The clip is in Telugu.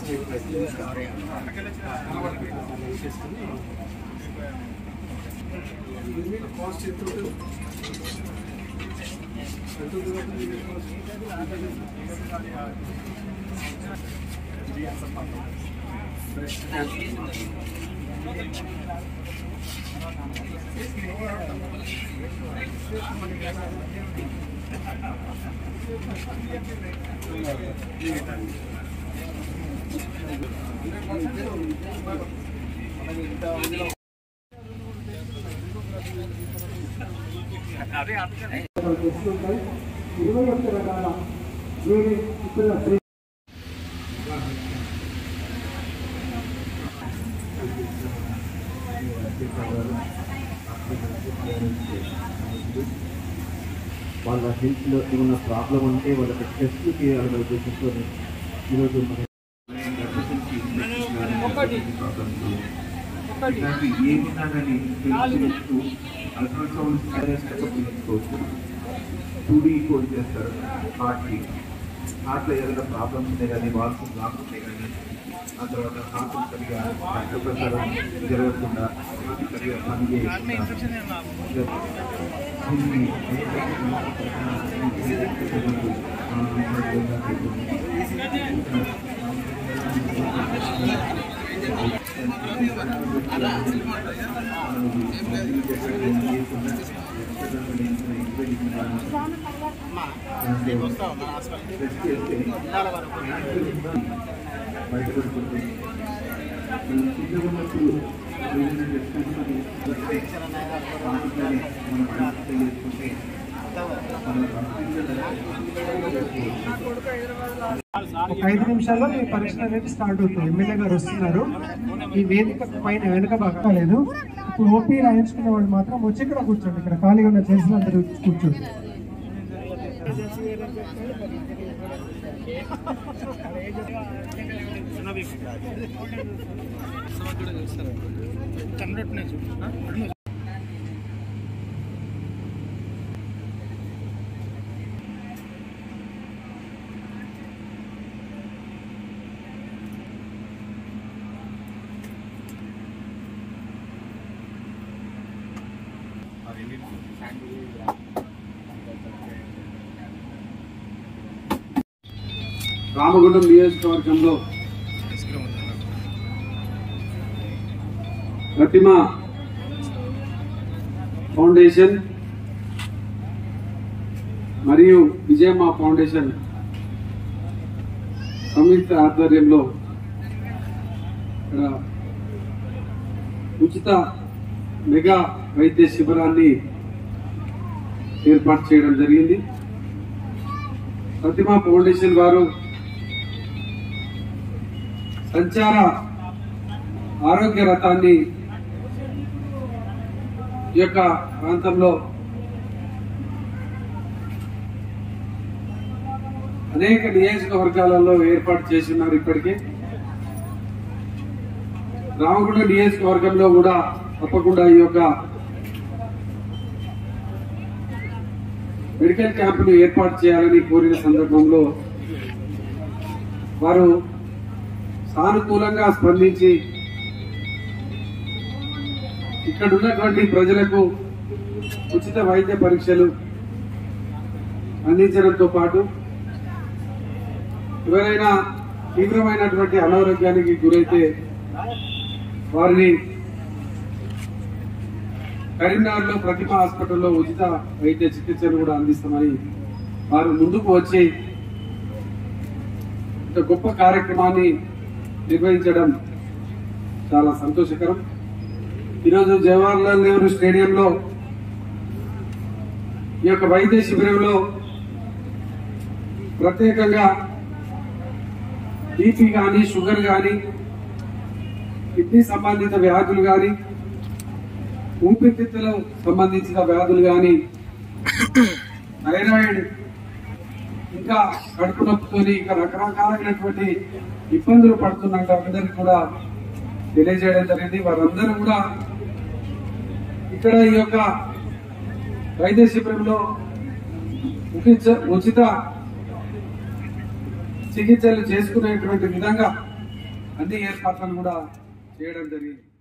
కాస్ట్ ఎంత ఉంటుంది ఎంత ఉంటుంది ఇరవై ఒక్క రకాల వేరే ఇతర వాళ్ళ హెల్త్లో ఏమైనా ప్రాబ్లం ఉంటే వాళ్ళకి టెస్ట్లు చేయాలనే ఉద్దేశంతో ఈరోజు మన ఇలాంటి ఏమైనా కానీ తెలుసుకుంటూ అల్ట్రాసౌండ్ స్కానర్స్ తీసుకోవచ్చు టూ డీ కోడ్ చేస్తారు హార్ట్కి హార్ట్లో ఏదైనా ప్రాబ్లమ్స్ ఉంటే కానీ వాల్స్ బ్లాక్ ఉంటే కానీ ఆ తర్వాత హార్ట్ సరిగా రక్త ప్రసారం జరగకుండా హార్ట్ సరిగా పని చేయకుండా దీన్ని బయటపడుతుంది చిన్నగా ఉన్నప్పుడు ఏదైనా చేసుకుంటే మనం ప్రయత్నం చేసుకుంటే ఒక ఐదు నిమిషాల్లో మీ పరీక్ష అనేది స్టార్ట్ అవుతుంది ఎమ్మెల్యే గారు వస్తున్నారు ఈ వేదిక పైన వెనుక బాగా లేదు ఇప్పుడు ఓపీ రాయించుకునే వాళ్ళు మాత్రం వచ్చి ఇక్కడ కూర్చోండి ఇక్కడ ఖాళీగా ఉన్న చేసిన అందరూ కూర్చోండి రామగుండం నియోజకవర్గంలో ప్రతిమ ఫౌండేషన్ మరియు విజయమ్మ ఫౌండేషన్ సంయుక్త ఆధ్వర్యంలో ఇక్కడ ఉచిత మెగా వైద్య శిబిరాన్ని ఏర్పాటు చేయడం జరిగింది ప్రతిమ ఫౌండేషన్ వారు సంచార ఆరోగ్య రథాన్ని ఈ యొక్క ప్రాంతంలో అనేక నియోజకవర్గాలలో ఏర్పాటు చేసి ఉన్నారు ఇప్పటికే రామగుండ నియోజకవర్గంలో కూడా తప్పకుండా ఈ యొక్క మెడికల్ క్యాంపును ఏర్పాటు చేయాలని కోరిన సందర్భంలో వారు సానుకూలంగా స్పందించి ఇక్కడ ఉన్నటువంటి ప్రజలకు ఉచిత వైద్య పరీక్షలు అందించడంతో పాటు ఎవరైనా తీవ్రమైనటువంటి అనారోగ్యానికి గురైతే వారిని కరీంనగర్లో ప్రతిమ హాస్పిటల్లో ఉచిత వైద్య చికిత్సను కూడా అందిస్తామని వారు ముందుకు వచ్చి ఇంత గొప్ప కార్యక్రమాన్ని నిర్వహించడం చాలా సంతోషకరం ఈరోజు జవహర్లాల్ నెహ్రూ స్టేడియంలో ఈ యొక్క వైద్య శిబిరంలో ప్రత్యేకంగా బీపీ కానీ షుగర్ కానీ కిడ్నీ సంబంధిత వ్యాధులు కానీ ఊపిరితిత్తులు సంబంధించిన వ్యాధులు కానీ థైరాయిడ్ ఇంకా కడుపు నొప్పితోని ఇంకా రకరకాలైనటువంటి ఇబ్బందులు పడుతున్నట్టు అందరికి కూడా తెలియజేయడం జరిగింది వారందరూ కూడా ఇక్కడ ఈ యొక్క వైద్య శిబిరంలో ఉచిత ఉచిత చికిత్సలు చేసుకునేటువంటి విధంగా అన్ని ఏర్పాట్లను కూడా చేయడం జరిగింది